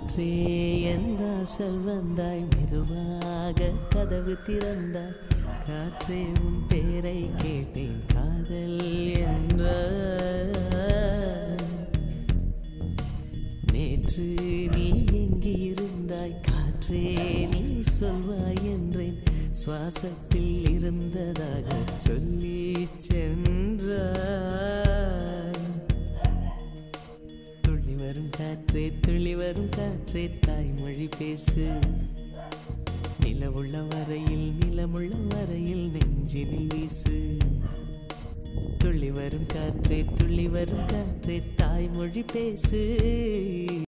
காற்றே என் வாசல் வந்தாய் மெதுவாக கதவு திறந்தாய் காற்றே உன் பேரை கேட்டேன் காதல் என்ற நேற்று நீ எங்கே இருந்தாய் காற்றே நீ சொல்வாய் என்றேன் சுவாசத்தில் இருந்ததாக சொல்லி சென்றாய் துள்ளி வரும் காற்றே துள்ளி வரும் காற்றே தாய்மொழி பேசு நிலவுள்ள வரையில் நிலமுள்ள வரையில் நெஞ்சினில் வீசு துள்ளி வரும் காற்றே துள்ளி வரும் காற்றே தாய்மொழி பேசு